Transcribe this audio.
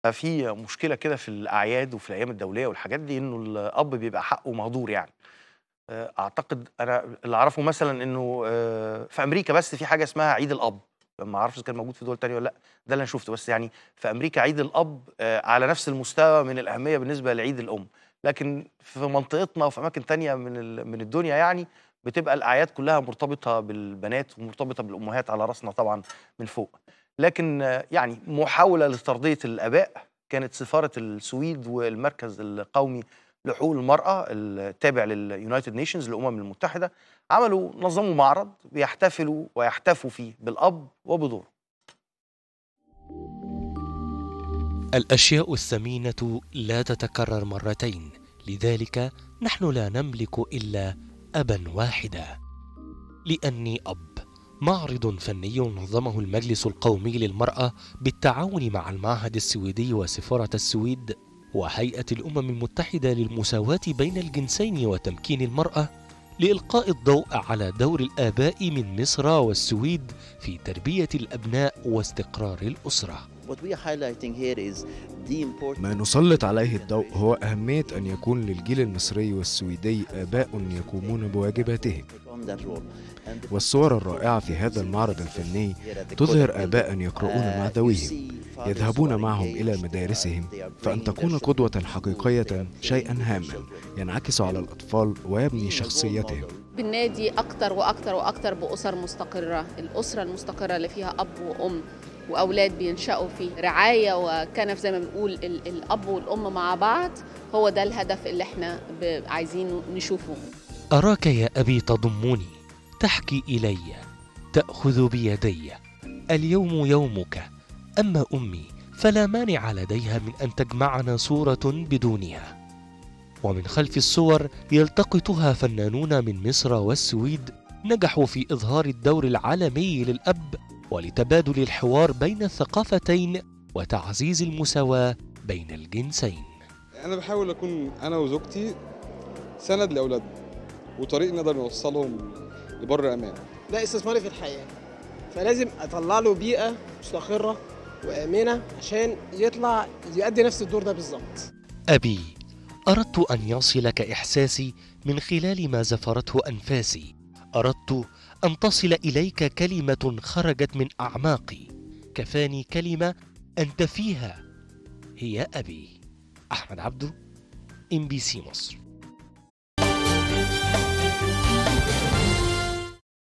ففي مشكله كده في الاعياد وفي الايام الدوليه والحاجات دي انه الاب بيبقى حقه مهدور يعني آه، اعتقد انا اللي اعرفه مثلا انه آه، في امريكا بس في حاجه اسمها عيد الاب ما اعرفش اذا كان موجود في دول تانية ولا لا ده اللي انا شفته بس يعني في امريكا عيد الاب آه، على نفس المستوى من الاهميه بالنسبه لعيد الام لكن في منطقتنا وفي اماكن تانية من ال- من الدنيا يعني بتبقى الاعياد كلها مرتبطه بالبنات ومرتبطه بالامهات على راسنا طبعا من فوق لكن آه، يعني محاوله لترضيه الاباء كانت سفاره السويد والمركز القومي لحقوق المراه التابع لليونايتد نيشنز الامم المتحده عملوا نظموا معرض بيحتفلوا ويحتفوا فيه بالاب وبدوره الاشياء الثمينه لا تتكرر مرتين لذلك نحن لا نملك الا ابا واحدا لاني اب معرض فني نظمه المجلس القومي للمراه بالتعاون مع المعهد السويدي وسفاره السويد وهيئه الامم المتحده للمساواه بين الجنسين وتمكين المراه لالقاء الضوء على دور الاباء من مصر والسويد في تربيه الابناء واستقرار الاسره What we are highlighting here is the importance ما نسلط عليه الضوء هو أهمية أن يكون للجيل المصري والسويدي آباء يقومون بواجباتهم on that role. And the والصور الرائعة في هذا المعرض الفني تظهر آباء يقرؤون مع ذويهم يذهبون معهم إلى مدارسهم فأن تكون قدوة حقيقية شيئا هاما ينعكس على الأطفال ويبني شخصيتهم بالنادي اكتر واكتر واكتر باسر مستقره الاسره المستقره اللي فيها اب وام واولاد بينشأوا في رعايه وكنف زي ما بنقول ال- الاب والام مع بعض هو ده الهدف اللي احنا ب- عايزين نشوفه أراك يا أبي تضمني تحكي إلي تأخذ بيدي اليوم يومك أما أمي فلا مانع لديها من أن تجمعنا صورة بدونها ومن خلف الصور يلتقطها فنانون من مصر والسويد نجحوا في إظهار الدور العالمي للأب ولتبادل الحوار بين الثقافتين وتعزيز المساواة بين الجنسين انا بحاول اكون انا وزوجتي سند لاولادنا وطريق نقدر نوصلهم لبر امان ده استثماري في الحياة فلازم أطلع له بيئة مستقرة وآمنة عشان يطلع يؤدي نفس الدور ده بالظبط أبي أردت أن يصلك إحساسي من خلال ما زفرته أنفاسي أردت أن تصل إليك كلمة خرجت من أعماقي كفاني كلمة أنت فيها هي أبي أحمد عبده إم بي سي مصر